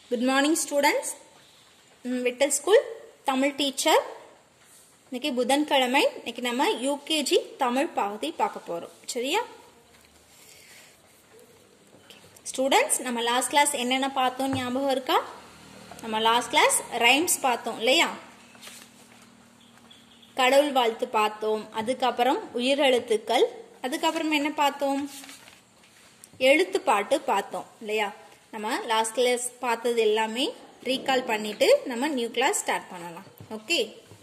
good morning students Vittal school Tamil teacher இன்னைக்கு புதன்கிழமை இன்னைக்கு நம்ம யூகேஜி தமிழ் பகுதி பார்க்க போறோம் சரியா ஸ்டூடெண்ட்ஸ் நம்ம லாஸ்ட் கிளாஸ் என்னென்ன பார்த்தோம் ஞாபகம் இருக்கா நம்ம லாஸ்ட் கிளாஸ் ரைம்ஸ் பார்த்தோம் இல்லையா கடவுள் வாழ்த்து பார்த்தோம் அதுக்கப்புறம் உயிரெழுத்துக்கள் அதுக்கப்புறம் என்ன பார்த்தோம் எழுத்து பாட்டு பார்த்தோம் இல்லையா நம்ம லாஸ்ட் கிளாஸ் பார்த்தது எல்லாமே ரீகால் பண்ணிட்டு நம்ம நியூ கிளாஸ் ஸ்டார்ட் பண்ணலாம் ஓகே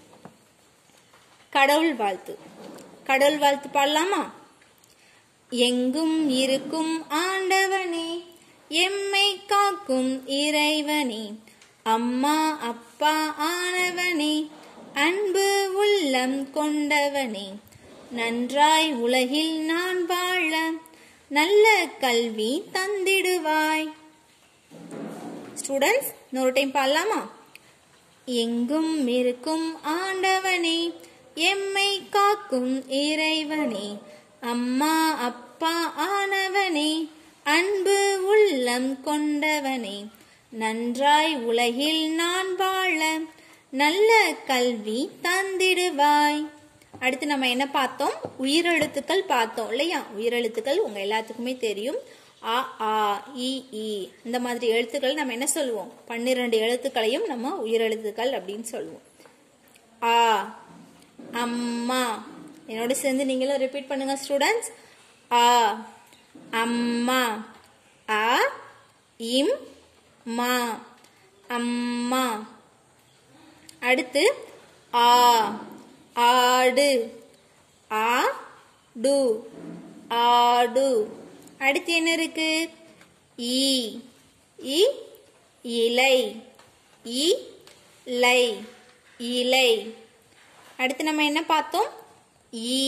கடவுள் வாழ்த்து கடவுள் வாழ்த்து பாடலாமா எங்கும் இருக்கும் ஆண்டவனே எம்மை காக்கும் இறைவனே அம்மா அப்பா ஆனவனே அன்பு உள்ளம் கொண்டவனே நன்றாய் உலகில் நான் வாழ நல்ல கல்வி தந்திடுவாய் ஸ்டூடெண்ட்ஸ் இன்னொரு டைம் பாடலாமா எங்கும் இருக்கும் ஆண்டவனே எம்மை காக்கும் இறைவனே அம்மா அப்பா ஆனவனே அன்பு உள்ளம் கொண்டவனே நன்றாய் உலகில் நான் வாழ நல்ல கல்வி தந்திடுவாய் அடுத்து நம்ம என்ன பார்த்தோம் உயிரெழுத்துக்கள் பார்த்தோம் இல்லையா உயிரெழுத்துக்கள் உங்க எல்லாத்துக்குமே தெரியும் அ ஆ இ ஈ இந்த மாதிரி எழுத்துக்கள் நம்ம என்ன சொல்லுவோம் பன்னிரண்டு எழுத்துக்களையும் நம்ம உயிரெழுத்துக்கள் அப்படின்னு சொல்லுவோம் ஆ அம்மா என்னோட சேர்ந்து நீங்களும் ரிப்பீட் பண்ணுங்க ஸ்டூடெண்ட்ஸ் ஆ அம்மா அ இம் மா அம்மா அடுத்து ஆ ஆடு ஆ டு ஆடு அடுத்து என்ன இருக்கு ஈ இ இலை இ லை இலை அடுத்து நம்ம என்ன பார்த்தோம் ஈ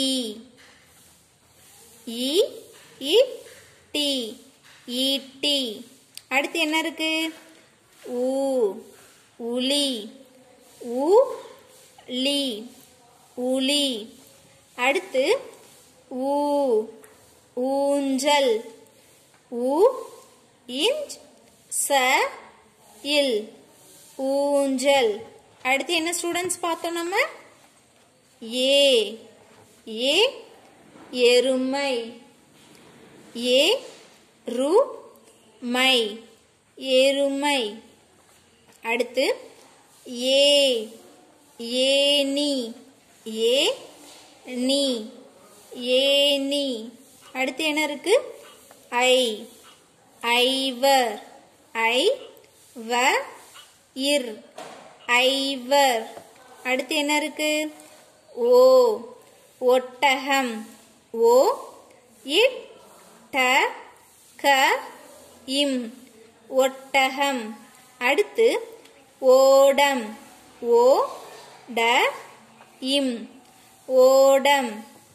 இ இ டி ஈட்டி அடுத்து என்ன இருக்கு ஊ உளி உ லி உளி அடுத்து ஊ ஊஞ்சல் ஊ இஞ்ச் ச இல் ஊஞ்சல் அடுத்து என்ன ஸ்டூடெண்ட்ஸ் பார்த்தோம் நம்ம ஏ ஏ எருமை ஏ ரு மை எருமை அடுத்து ஏ ஏனி ஏ நீ ஏனி அடுத்து என்ன இருக்கு ஐ ஐவர் ஐ வ இர் ஐவர் அடுத்து என்ன இருக்கு ஓ ஒட்டகம் ஓ இட் ட க இம் ஒட்டகம் அடுத்து ஓடம் ஓ ட இம் ஓடம்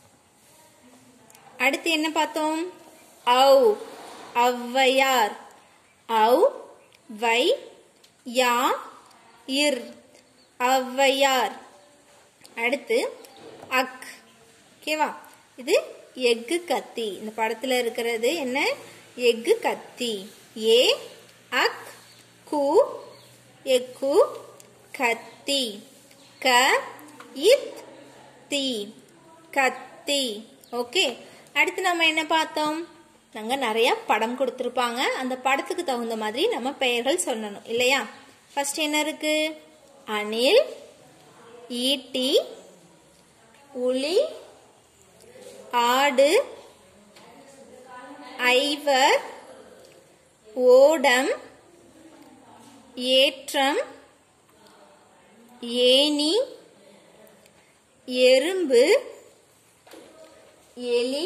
அடுத்து என்ன பார்த்தோம் ஔ ஔவையார் ஔ வை யா இர் ஔவையார் அடுத்து அக் ஓகேவா இது எக்கு கத்தி இந்த படத்துல இருக்கிறது என்ன எக்கு கத்தி ஏ அக் கு எக்கு கத்தி க இத் தி கத்தி ஓகே அடுத்து நம்ம என்ன பார்த்தோம் நாங்க நிறைய படம் கொடுத்துருப்பாங்க அந்த படத்துக்கு தகுந்த மாதிரி நம்ம பெயர்கள் சொல்லணும் இல்லையா ஃபர்ஸ்ட் என்ன இருக்கு அணில் ஈட்டி உளி ஆடு ஐவர் ஓடம் ஏற்றம் ஏனி எறும்பு எலி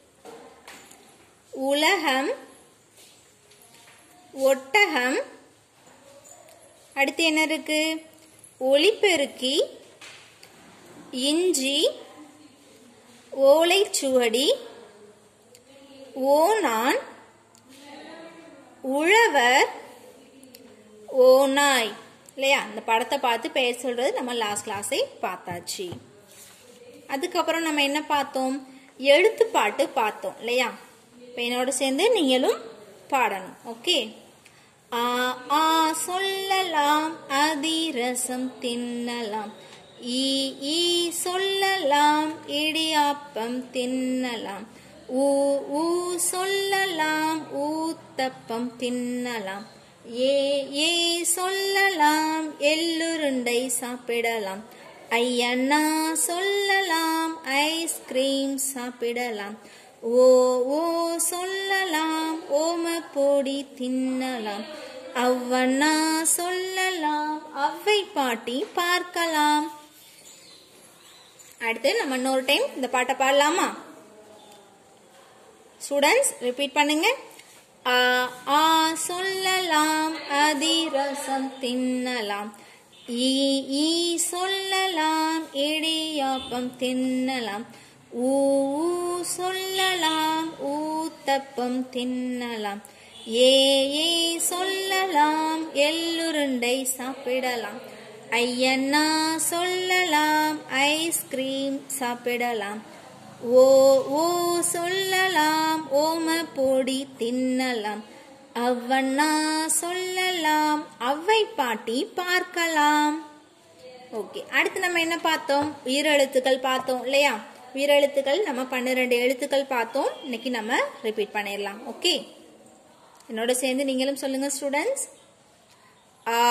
உலகம் ஒட்டகம் அடுத்து என்ன இருக்கு ஒளிப்பெருக்கி இஞ்சி ஓலைச்சுவடி ஓனான் உழவர் ஓநாய் இல்லையா இந்த படத்தை பார்த்து பெயர் சொல்றது நம்ம லாஸ்ட் கிளாஸே பார்த்தாச்சு அதுக்கப்புறம் நம்ம என்ன பார்த்தோம் எழுத்து பாட்டு பார்த்தோம் இல்லையா இப்போ என்னோட சேர்ந்து நீங்களும் பாடணும் ஓகே ஆ ஆ சொல்லலாம் அதிரசம் தின்னலாம் ஈ ஈ சொல்லலாம் இடியாப்பம் தின்னலாம் ஊ ஊ சொல்லலாம் ஊத்தப்பம் தின்னலாம் ஏ ஏ சொல்லலாம் எள்ளுருண்டை சாப்பிடலாம் ஐயண்ணா சொல்லலாம் ஐஸ்கிரீம் சாப்பிடலாம் ஓ ஓ சொல்லலாம் ஓம பொடி தின்னலாம் அவ்வண்ணா சொல்லலாம் அவ்வை பாட்டி பார்க்கலாம் அடுத்து நம்ம இன்னொரு டைம் இந்த பாட்டை பாடலாமா ஸ்டூடெண்ட்ஸ் ரிப்பீட் பண்ணுங்க ஆ ஆ சொல்லலாம் அதிரசம் தின்னலாம் ஈ ஈ சொல்லலாம் இடியாப்பம் தின்னலாம் ஊ ஊ சொல்லலாம் ஊத்தப்பம் தின்னலாம் ஏ ஏ சொல்லலாம் எள்ளுருண்டை சாப்பிடலாம் ஐயண்ணா சொல்லலாம் ஐஸ்கிரீம் சாப்பிடலாம் ஓ ஓ சொல்லலாம் ஓம பொடி தின்னலாம் அவ்வண்ணா சொல்லலாம் அவ்வை பாட்டி பார்க்கலாம் ஓகே அடுத்து நம்ம என்ன பார்த்தோம் உயிரெழுத்துக்கள் பார்த்தோம் இல்லையா உயிரெழுத்துக்கள் நம்ம பன்னிரெண்டு எழுத்துக்கள் பார்த்தோம் இன்னைக்கு நம்ம ரிப்பீட் பண்ணிடலாம் ஓகே என்னோட சேர்ந்து நீங்களும் சொல்லுங்க ஸ்டூடெண்ட்ஸ் ஆ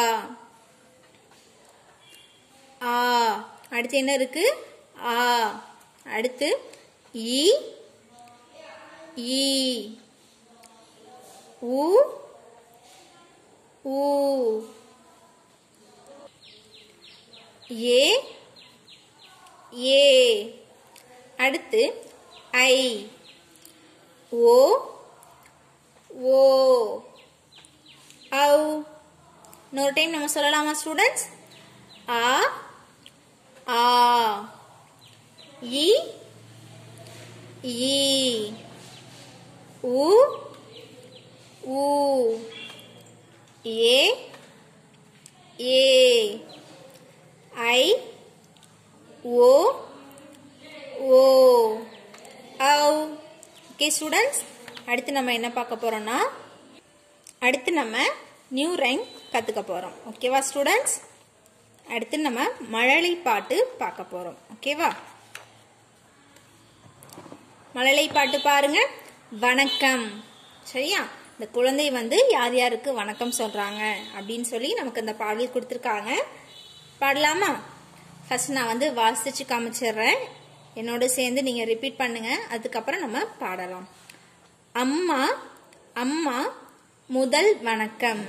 ஆ அடுத்து என்ன இருக்கு ஆ அடுத்து இ ஈ உ ஊ ஏ ஏ அடுத்து ஐ ஓ ஓ ஔ இன்னொரு டைம் நம்ம சொல்லலாமா ஸ்டூடெண்ட்ஸ் ஆ ஆ இ ஈ உ ஊ ஏ ஏ ஐ ஓ ஓ ஔ ஓகே ஸ்டூடெண்ட்ஸ் அடுத்து நம்ம என்ன பார்க்க போறோம்னா அடுத்து நம்ம நியூ ரைம் கற்றுக்க போகிறோம் ஓகேவா ஸ்டூடெண்ட்ஸ் அடுத்து நம்ம மழலை பாட்டு பார்க்க போகிறோம் ஓகேவா மழலை பாட்டு பாருங்க வணக்கம் சரியா இந்த குழந்தை வந்து யார் யாருக்கு வணக்கம் சொல்றாங்க அப்படின்னு சொல்லி நமக்கு இந்த பாடல் கொடுத்துருக்காங்க பாடலாமா ஃபர்ஸ்ட் நான் வந்து வாசிச்சு காமிச்சிடுறேன் என்னோட சேர்ந்து நீங்க ரிப்பீட் பண்ணுங்க அதுக்கப்புறம் நம்ம பாடலாம் அம்மா அம்மா முதல் வணக்கம்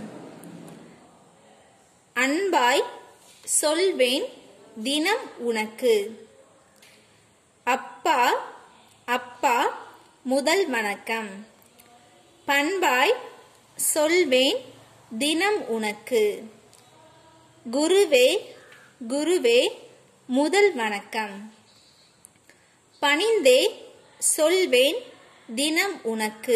அன்பாய் சொல்வேன் தினம் உனக்கு அப்பா அப்பா முதல் வணக்கம் பண்பாய் சொல்வேன் தினம் உனக்கு குருவே குருவே முதல் வணக்கம் பணிந்தே சொல்வேன் தினம் உனக்கு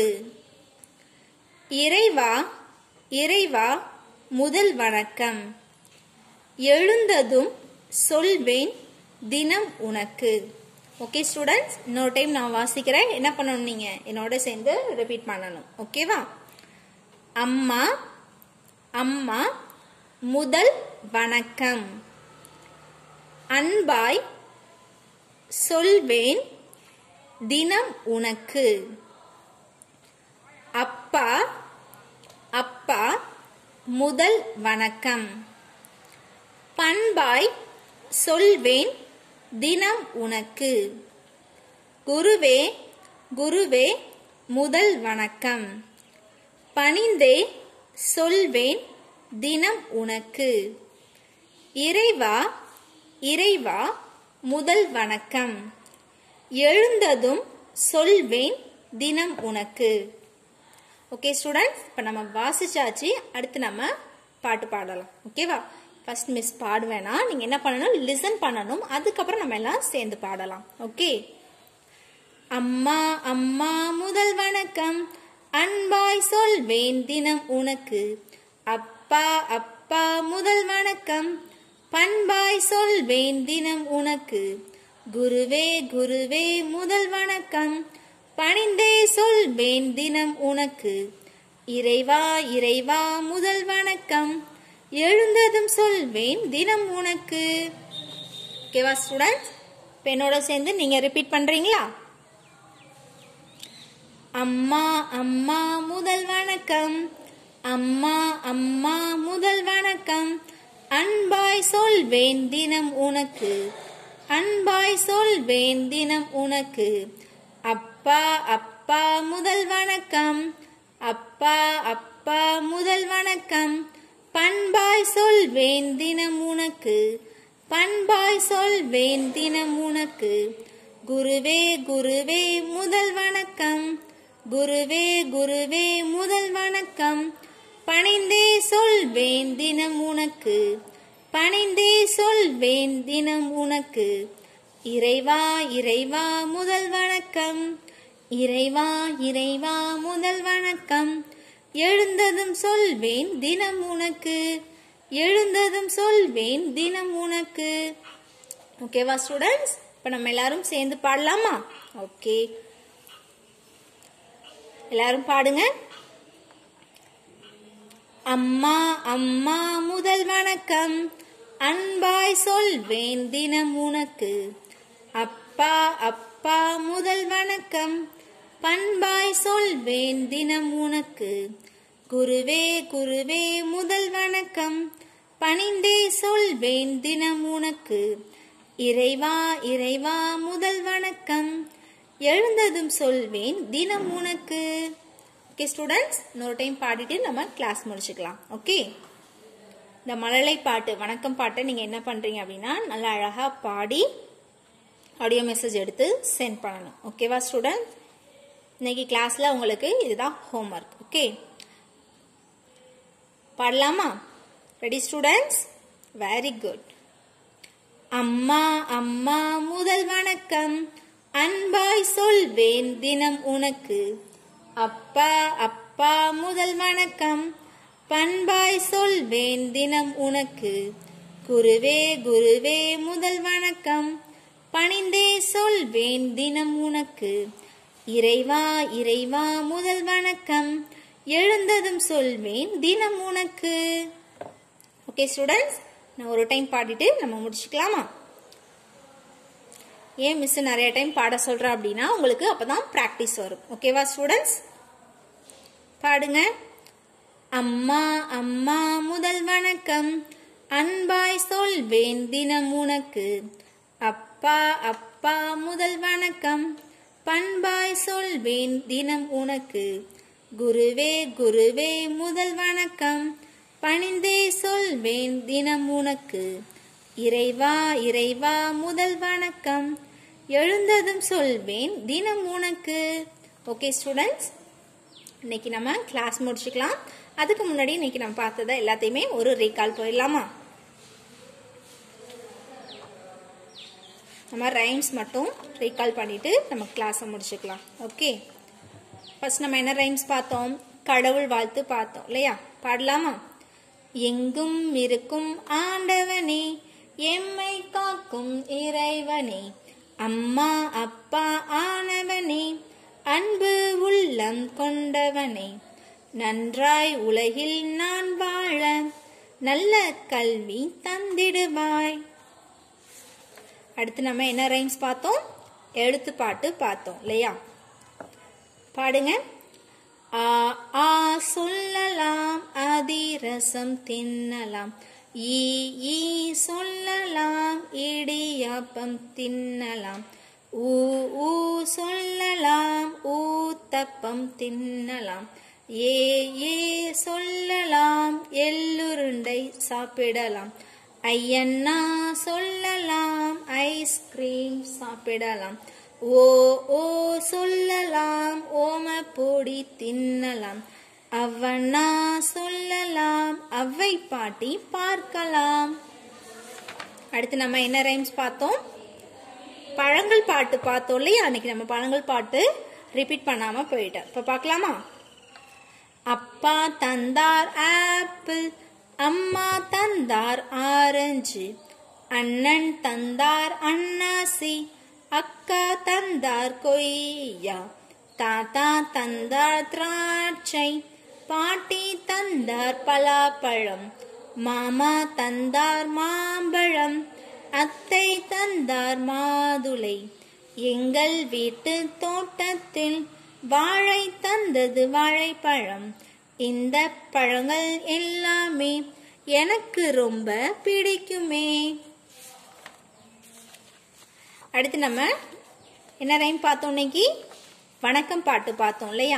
இறைவா இறைவா முதல் வணக்கம் எழுந்ததும் சொல்வேன் தினம் உனக்கு ஓகே ஸ்டூடெண்ட்ஸ் இன்னொரு டைம் நான் வாசிக்கிறேன் என்ன பண்ணணும் நீங்க என்னோட சேர்ந்து ரிப்பீட் பண்ணணும் ஓகேவா அம்மா அம்மா முதல் வணக்கம் அன்பாய் சொல்வேன் தினம் உனக்கு அப்பா அப்பா முதல் வணக்கம் பண்பாய் சொல்வேன் தினம் உனக்கு குருவே குருவே முதல் வணக்கம் பணிந்தே சொல்வேன் தினம் உனக்கு இறைவா இறைவா முதல் வணக்கம் எழுந்ததும் சொல்வேன் தினம் உனக்கு ஓகே ஸ்டூடெண்ட்ஸ் இப்போ நம்ம வாசிச்சாச்சு அடுத்து நம்ம பாட்டு பாடலாம் ஓகேவா ஃபர்ஸ்ட் மிஸ் பாடுவேனா நீங்கள் என்ன பண்ணணும் லிசன் பண்ணணும் அதுக்கப்புறம் நம்ம எல்லாம் சேர்ந்து பாடலாம் ஓகே அம்மா அம்மா முதல் வணக்கம் அன்பாய் சொல்வேன் தினம் உனக்கு அப்பா அப்பா முதல் வணக்கம் பண்பாய் சொல்வேன் தினம் உனக்கு குருவே குருவே முதல் வணக்கம் பணிந்தே சொல்வேன் தினம் உனக்கு இறைவா இறைவா முதல் வணக்கம் எழுந்ததும் சொல்வேன் தினம் உனக்கு ஓகேவா ஸ்டூடெண்ட்ஸ் என்னோட சேர்ந்து நீங்க ரிப்பீட் பண்றீங்களா அம்மா அம்மா முதல் வணக்கம் அம்மா அம்மா முதல் வணக்கம் அன்பாய் சொல்வேன் தினம் உனக்கு அன்பாய் சொல்வேன் தினம் உனக்கு அப்பா அப்பா முதல் வணக்கம் அப்பா அப்பா முதல் வணக்கம் பண்பாய் சொல்வேன் தினம் உனக்கு பண்பாய் சொல்வேன் தினம் உனக்கு குருவே குருவே முதல் வணக்கம் குருவே குருவே முதல் வணக்கம் பணிந்தே சொல்வேன் தினம் உனக்கு பணிந்தே சொல்வேன் தினம் உனக்கு இறைவா இறைவா முதல் வணக்கம் இறைவா இறைவா முதல் வணக்கம் எழுந்ததும் சொல்வேன் தினம் உனக்கு எழுந்ததும் சொல்வேன் தினம் உனக்கு ஓகேவா ஸ்டூடெண்ட்ஸ் இப்போ நம்ம எல்லாரும் சேர்ந்து பாடலாமா ஓகே எல்லாரும் பாடுங்க அம்மா அம்மா முதல் வணக்கம் அன்பாய் சொல்வேன் தினம் உனக்கு அப்பா அப்பா முதல் வணக்கம் பண்பாய் சொல்வேன் தினம் உனக்கு குருவே குருவே முதல் வணக்கம் பணிந்தே சொல்வேன் தினம் உனக்கு இறைவா இறைவா முதல் வணக்கம் எழுந்ததும் சொல்வேன் தினம் உனக்கு ஓகே ஸ்டூடெண்ட்ஸ் இன்னொரு டைம் பாடிட்டு நம்ம கிளாஸ் முடிச்சுக்கலாம் ஓகே இந்த மழலை பாட்டு வணக்கம் பாட்டை நீங்கள் என்ன பண்ணுறீங்க அப்படின்னா நல்லா அழகாக பாடி ஆடியோ மெசேஜ் எடுத்து சென்ட் பண்ணணும் ஓகேவா ஸ்டூடெண்ட் இன்னைக்கு கிளாஸில் உங்களுக்கு இதுதான் ஹோம்ஒர்க் ஓகே பாடலாமா ரெடி ஸ்டூடெண்ட்ஸ் வெரி குட் அம்மா அம்மா முதல் வணக்கம் அன்பாய் சொல்வேன் தினம் உனக்கு அப்பா அப்பா முதல் வணக்கம் பண்பாய் சொல்வேன் தினம் உனக்கு குருவே குருவே முதல் வணக்கம் பணிந்தே சொல்வேன் தினம் உனக்கு இறைவா இறைவா முதல் வணக்கம் எழுந்ததும் சொல்வேன் தினம் உனக்கு ஓகே ஸ்டூடெண்ட்ஸ் நான் ஒரு டைம் பாடிட்டு நம்ம முடிச்சுக்கலாமா ஏன் மிஸ் நிறைய டைம் பாட சொல்றா அப்படின்னா உங்களுக்கு அப்பதான் ப்ராக்டிஸ் வரும் ஓகேவா ஸ்டூடெண்ட்ஸ் பாடுங்க அம்மா அம்மா முதல் வணக்கம் அன்பாய் சொல்வேன் தினம் உனக்கு அப்பா அப்பா முதல் வணக்கம் பண்பாய் சொல்வேன் தினம் உனக்கு குருவே குருவே முதல் வணக்கம் பணிந்தே சொல்வேன் தினம் உனக்கு இறைவா இறைவா முதல் வணக்கம் எழுந்ததும் சொல்வேன் தினம் உனக்கு ஓகே ஸ்டூடெண்ட்ஸ் இன்னைக்கு நம்ம கிளாஸ் முடிச்சுக்கலாம் அதுக்கு முன்னாடி இன்னைக்கு நம்ம பார்த்ததை எல்லாத்தையுமே ஒரு ரீகால் போயிடலாமா நம்ம ரைம்ஸ் மட்டும் ரீகால் பண்ணிட்டு நம்ம கிளாஸை முடிச்சுக்கலாம் ஓகே ஃபர்ஸ்ட் நம்ம என்ன ரைம்ஸ் பார்த்தோம் கடவுள் வாழ்த்து பார்த்தோம் இல்லையா பாடலாமா எங்கும் இருக்கும் ஆண்டவனே எம்மை காக்கும் இறைவனே அம்மா அப்பா ஆனவனே அன்பு உள்ளம் கொண்டவனே நன்றாய் உலகில் நான் வாழ நல்ல கல்வி தந்திடுவாய் அடுத்து நம்ம என்ன ரைம்ஸ் பார்த்தோம் எழுத்து பாட்டு பார்த்தோம் இல்லையா பாடுங்க ஆ ஆ சொல்லலாம் அதிரசம் தின்னலாம் ஈ ஈ சொல்லலாம் இடியாப்பம் தின்னலாம் ஊ ஊ சொல்லலாம் ஊத்தப்பம் தின்னலாம் ஏ ஏ சொல்லலாம் எள்ளுருண்டை சாப்பிடலாம் ஐயண்ணா சொல்லலாம் ஐஸ்கிரீம் சாப்பிடலாம் ஓ ஓ சொல்லலாம் ஓம பொடி தின்னலாம் அவ்வண்ணா சொல்லலாம் அவ்வை பாட்டி பார்க்கலாம் அடுத்து நம்ம என்ன ரைம்ஸ் பார்த்தோம் பழங்கள் பாட்டு பார்த்தோம் இல்லையா அன்னைக்கு நம்ம பழங்கள் பாட்டு ரிப்பீட் பண்ணாம போயிட்டோம் இப்ப பார்க்கலாமா அப்பா தந்தார் ஆப்பிள் அம்மா தந்தார் ஆரஞ்சு அண்ணன் தந்தார் அன்னாசி அக்கா தந்தார் கொய்யா தாத்தா தந்தார் திராட்சை பாட்டி தந்தார் பலாப்பழம் மாமா தந்தார் மாம்பழம் அத்தை தந்தார் மாதுளை எங்கள் வீட்டு தோட்டத்தில் வாழை தந்தது வாழைப்பழம் இந்த பழங்கள் எல்லாமே எனக்கு ரொம்ப பிடிக்குமே அடுத்து நம்ம என்ன ரைம் பார்த்தோம் இன்னைக்கு வணக்கம் பாட்டு பார்த்தோம் இல்லையா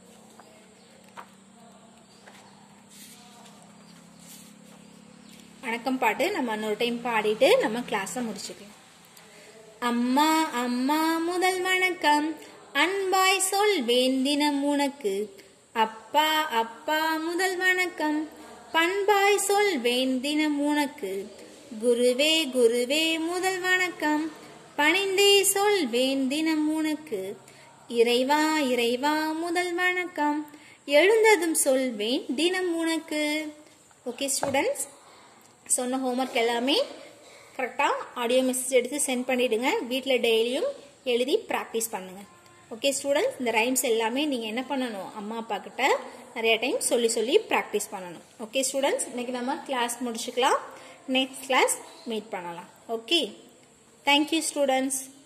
வணக்கம் பாட்டு நம்ம இன்னொரு டைம் பாடிட்டு நம்ம கிளாஸை முடிச்சுக்கலாம் அம்மா அம்மா முதல் வணக்கம் அன்பாய் சொல்வேன் தினம் உனக்கு அப்பா அப்பா முதல் வணக்கம் பண்பாய் சொல்வேன் தினம் உனக்கு குருவே குருவே முதல் வணக்கம் பணிந்தே சொல்வேன் தினம் உனக்கு இறைவா இறைவா முதல் வணக்கம் எழுந்ததும் சொல்வேன் தினம் உனக்கு ஓகே ஸ்டூடெண்ட்ஸ் சொன்ன ஹோம்ஒர்க் எல்லாமே கரெக்டாக ஆடியோ மெசேஜ் எடுத்து சென்ட் பண்ணிவிடுங்க வீட்டில் டெய்லியும் எழுதி ப்ராக்டிஸ் பண்ணுங்கள் ஓகே ஸ்டூடெண்ட்ஸ் இந்த ரைம்ஸ் எல்லாமே நீங்கள் என்ன பண்ணணும் அம்மா அப்பா கிட்ட நிறைய டைம் சொல்லி சொல்லி ப்ராக்டிஸ் பண்ணணும் ஓகே ஸ்டூடெண்ட்ஸ் இன்னைக்கு நம்ம கிளாஸ் முடிச்சுக்கலாம் நெக்ஸ்ட் கிளாஸ் மீட் பண்ணலாம் ஓகே தேங்க்யூ ஸ்டூடெண்ட்ஸ்